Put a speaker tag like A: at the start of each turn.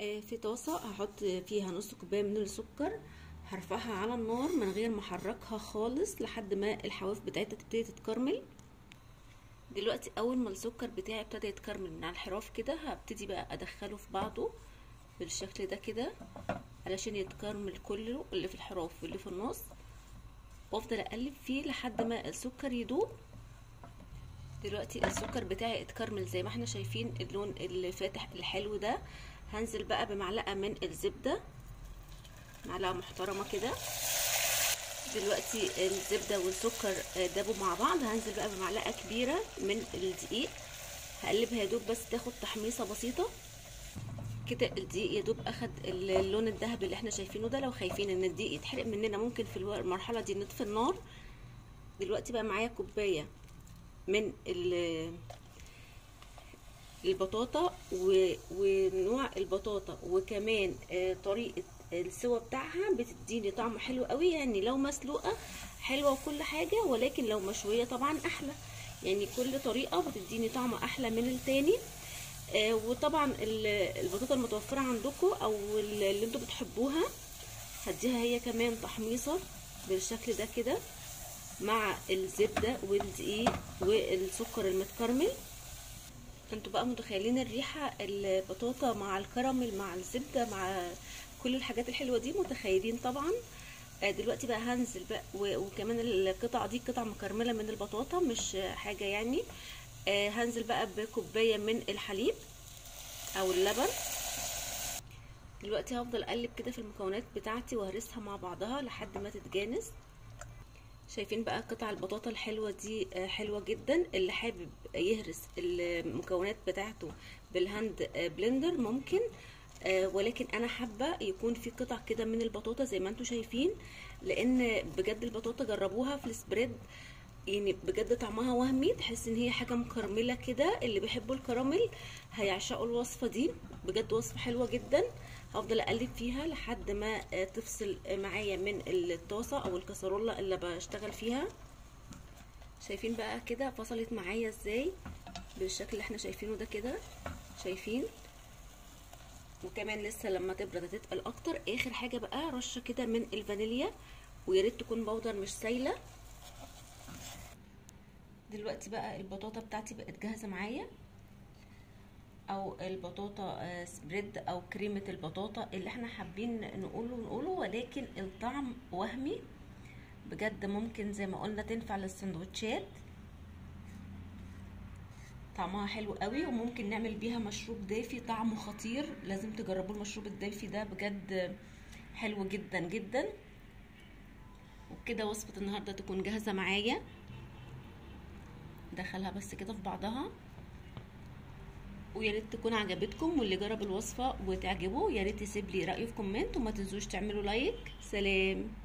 A: آه، في طاسة هحط فيها نص كوباية من السكر هرفعها على النار من غير ما احركها خالص لحد ما الحواف بتاعتها تبتدي تتكرمل دلوقتي اول ما السكر بتاعي ابتدى يتكرمل من على الحراف كده هبتدي بقى ادخله في بعضه بالشكل ده كده علشان يتكرمل كله اللي في الحراف واللي في النص وافضل اقلب فيه لحد ما السكر يدوب دلوقتي السكر بتاعي اتكرمل زي ما احنا شايفين اللون الفاتح الحلو ده هنزل بقى بمعلقه من الزبده معلقه محترمه كده دلوقتي الزبده والسكر دابوا مع بعض هنزل بقى بمعلقه كبيره من الدقيق هقلبها يا دوب بس تاخد تحميصه بسيطه كده الدقيق يا دوب اخد اللون الذهبي اللي احنا شايفينه ده لو خايفين ان الدقيق يتحرق مننا ممكن في المرحله دي نطفي النار دلوقتي بقى معايا كوبايه من البطاطا ونوع البطاطا وكمان طريقه السوا بتاعها بتديني طعم حلو قوي يعني لو مسلوقه حلوه وكل حاجه ولكن لو مشويه طبعا احلى يعني كل طريقه بتديني طعم احلى من التاني آه وطبعا البطاطا المتوفره عندكم او اللي انتوا بتحبوها هديها هي كمان تحميصه بالشكل ده كده مع الزبده والدقيق والسكر المتكرمل انتوا بقى متخيلين الريحه البطاطا مع الكراميل مع الزبده مع كل الحاجات الحلوه دي متخيلين طبعا آه دلوقتي بقى هنزل بقى وكمان القطعه دي قطع مكرمله من البطاطا مش حاجه يعني آه هنزل بقى بكوبايه من الحليب او اللبن دلوقتي هفضل اقلب كده في المكونات بتاعتي وهرسها مع بعضها لحد ما تتجانس شايفين بقى قطع البطاطا الحلوه دي آه حلوه جدا اللي حابب يهرس المكونات بتاعته بالهاند بلندر ممكن آه ولكن انا حابه يكون في قطع كده من البطاطا زي ما انتم شايفين لان بجد البطاطا جربوها في السبريد يعني بجد طعمها وهمي تحس ان هي حاجه مكرمله كده اللي بيحبوا الكراميل هيعشقوا الوصفه دي بجد وصفه حلوه جدا هفضل اقلب فيها لحد ما تفصل معايا من الطاسه او الكسرولة اللي بشتغل فيها شايفين بقى كده فصلت معايا ازاي بالشكل اللي احنا شايفينه ده كده شايفين وكمان لسه لما تبرد هتتقل اكتر اخر حاجه بقى رشه كده من الفانيليا ويا ريت تكون بودر مش سايله دلوقتي بقى البطاطا بتاعتي بقت جاهزه معايا او البطاطا سبريد او كريمه البطاطا اللي احنا حابين نقوله نقوله ولكن الطعم وهمي بجد ممكن زي ما قلنا تنفع للسندوتشات طعمها حلو قوي وممكن نعمل بيها مشروب دافي طعمه خطير لازم تجربوا المشروب الدافي ده بجد حلو جدا جدا وبكده وصفه النهارده تكون جاهزه معايا دخلها بس كده في بعضها ويا ريت تكون عجبتكم واللي جرب الوصفه وتعجبه يا ريت يسيب لي رايه في كومنت وما تنسوش تعملوا لايك سلام